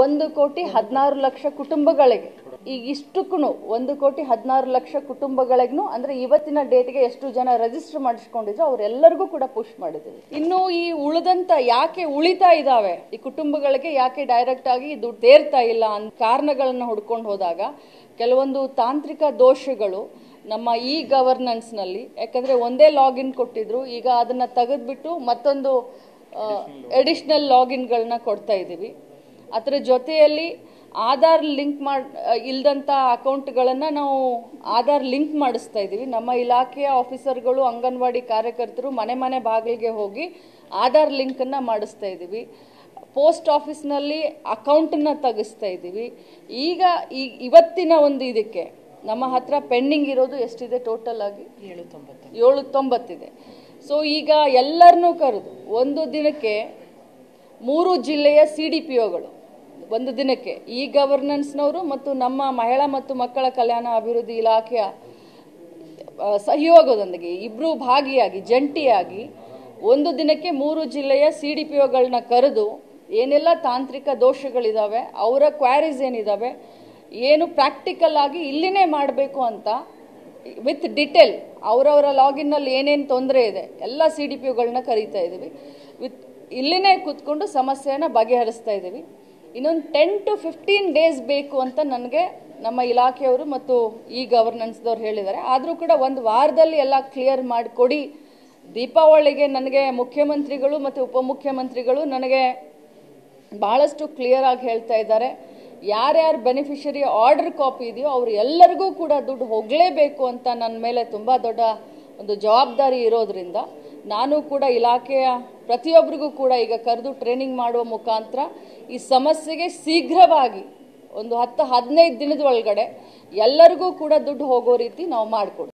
ಒಂದು ಕೋಟಿ ಹದಿನಾರು ಲಕ್ಷ ಕುಟುಂಬಗಳಿಗೆ ಈಗ ಇಷ್ಟಕ್ಕೂ ಒಂದು ಕೋಟಿ ಹದಿನಾರು ಲಕ್ಷ ಕುಟುಂಬಗಳಿಗೂ ಅಂದ್ರೆ ಇವತ್ತಿನ ಡೇಟ್ಗೆ ಎಷ್ಟು ಜನ ರಿಜಿಸ್ಟರ್ ಮಾಡಿಸ್ಕೊಂಡಿದ್ರು ಅವರೆಲ್ಲರಿಗೂ ಕೂಡ ಪುಷ್ ಮಾಡಿದ್ದೀವಿ ಇನ್ನು ಈ ಉಳಿದಂತ ಯಾಕೆ ಉಳಿತಾ ಇದಾವೆ ಈ ಕುಟುಂಬಗಳಿಗೆ ಯಾಕೆ ಡೈರೆಕ್ಟ್ ಆಗಿ ದುಡ್ಡು ತೇರ್ತಾ ಇಲ್ಲ ಅಂತ ಕಾರಣಗಳನ್ನ ಹುಡ್ಕೊಂಡು ಹೋದಾಗ ಕೆಲವೊಂದು ತಾಂತ್ರಿಕ ದೋಷಗಳು ನಮ್ಮ ಇ ಗವರ್ನೆನ್ಸ್ನಲ್ಲಿ ಯಾಕಂದರೆ ಒಂದೇ ಲಾಗಿನ್ ಕೊಟ್ಟಿದ್ರು ಈಗ ಅದನ್ನು ತೆಗೆದ್ಬಿಟ್ಟು ಮತ್ತೊಂದು ಎಡಿಷ್ನಲ್ ಲಾಗಿನ್ಗಳನ್ನ ಕೊಡ್ತಾ ಇದ್ದೀವಿ ಅದರ ಜೊತೆಯಲ್ಲಿ ಆಧಾರ್ ಲಿಂಕ್ ಮಾಡಿ ಇಲ್ದಂಥ ಅಕೌಂಟ್ಗಳನ್ನು ನಾವು ಆಧಾರ್ ಲಿಂಕ್ ಮಾಡಿಸ್ತಾ ಇದ್ದೀವಿ ನಮ್ಮ ಇಲಾಖೆಯ ಆಫೀಸರ್ಗಳು ಅಂಗನವಾಡಿ ಕಾರ್ಯಕರ್ತರು ಮನೆ ಮನೆ ಬಾಗಿಲಿಗೆ ಹೋಗಿ ಆಧಾರ್ ಲಿಂಕನ್ನು ಮಾಡಿಸ್ತಾ ಇದ್ದೀವಿ ಪೋಸ್ಟ್ ಆಫೀಸ್ನಲ್ಲಿ ಅಕೌಂಟನ್ನ ತೆಗಿಸ್ತಾ ಇದ್ದೀವಿ ಈಗ ಈ ಇವತ್ತಿನ ಒಂದು ಇದಕ್ಕೆ ನಮ್ಮ ಹತ್ರ ಪೆಂಡಿಂಗ್ ಇರೋದು ಎಷ್ಟಿದೆ ಟೋಟಲ್ ಆಗಿ ಏಳು ತೊಂಬತ್ತಿದೆ ಸೊ ಈಗ ಎಲ್ಲರನ್ನೂ ಕರೆದು ಒಂದು ದಿನಕ್ಕೆ ಮೂರು ಜಿಲ್ಲೆಯ ಸಿ ಡಿ ಪಿ ಒಗಳು ಒಂದು ದಿನಕ್ಕೆ ಈ ಗವರ್ನೆನ್ಸ್ನವರು ಮತ್ತು ನಮ್ಮ ಮಹಿಳಾ ಮತ್ತು ಮಕ್ಕಳ ಕಲ್ಯಾಣ ಅಭಿವೃದ್ಧಿ ಇಲಾಖೆಯ ಆ, ಸಹಯೋಗದೊಂದಿಗೆ ಇಬ್ಬರು ಭಾಗಿಯಾಗಿ ಜಂಟಿಯಾಗಿ ಒಂದು ದಿನಕ್ಕೆ ಮೂರು ಜಿಲ್ಲೆಯ ಸಿ ಡಿ ಪಿ ಒಗಳನ್ನ ಕರೆದು ಏನೆಲ್ಲ ತಾಂತ್ರಿಕ ದೋಷಗಳಿದಾವೆ ಅವರ ಕ್ವಾರೀಸ್ ಏನಿದಾವೆ ಏನು ಪ್ರಾಕ್ಟಿಕಲ್ ಆಗಿ ಇಲ್ಲಿನೇ ಮಾಡಬೇಕು ಅಂತ ವಿತ್ ಡಿಟೇಲ್ ಅವರವರ ಲಾಗಿನ್ನಲ್ಲಿ ಏನೇನು ತೊಂದರೆ ಇದೆ ಎಲ್ಲ ಸಿ ಡಿ ಪಿ ಒಗಳನ್ನ ಕರೀತಾ ಇದ್ದೀವಿ ವಿತ್ ಇಲ್ಲಿನೇ ಕೂತ್ಕೊಂಡು ಸಮಸ್ಯೆನ ಬಗೆಹರಿಸ್ತಾ ಇದ್ದೀವಿ ಇನ್ನೊಂದು ಟೆನ್ ಟು ಫಿಫ್ಟೀನ್ ಡೇಸ್ ಬೇಕು ಅಂತ ನನಗೆ ನಮ್ಮ ಇಲಾಖೆಯವರು ಮತ್ತು ಈ ಗವರ್ನೆನ್ಸ್ದವ್ರು ಹೇಳಿದ್ದಾರೆ ಆದರೂ ಕೂಡ ಒಂದು ವಾರದಲ್ಲಿ ಎಲ್ಲ ಕ್ಲಿಯರ್ ಮಾಡಿಕೊಡಿ ದೀಪಾವಳಿಗೆ ನನಗೆ ಮುಖ್ಯಮಂತ್ರಿಗಳು ಮತ್ತು ಉಪಮುಖ್ಯಮಂತ್ರಿಗಳು ನನಗೆ ಭಾಳಷ್ಟು ಕ್ಲಿಯರ್ ಆಗಿ ಹೇಳ್ತಾ ಇದ್ದಾರೆ ಯಾರ್ಯಾರು ಬೆನಿಫಿಷರಿ ಆರ್ಡರ್ ಕಾಪಿ ಇದೆಯೋ ಅವ್ರು ಎಲ್ಲರಿಗೂ ಕೂಡ ದುಡ್ಡು ಹೋಗಲೇಬೇಕು ಅಂತ ನನ್ನ ಮೇಲೆ ತುಂಬ ದೊಡ್ಡ ಒಂದು ಜವಾಬ್ದಾರಿ ಇರೋದ್ರಿಂದ ನಾನು ಕೂಡ ಇಲಾಖೆಯ ಪ್ರತಿಯೊಬ್ಬರಿಗೂ ಕೂಡ ಈಗ ಕರೆದು ಟ್ರೈನಿಂಗ್ ಮಾಡುವ ಮುಖಾಂತರ ಈ ಸಮಸ್ಯೆಗೆ ಶೀಘ್ರವಾಗಿ ಒಂದು ಹತ್ತು ಹದಿನೈದು ದಿನದ ಒಳಗಡೆ ಎಲ್ಲರಿಗೂ ಕೂಡ ದುಡ್ಡು ಹೋಗೋ ರೀತಿ ನಾವು ಮಾಡಿಕೊಡ್ತೀವಿ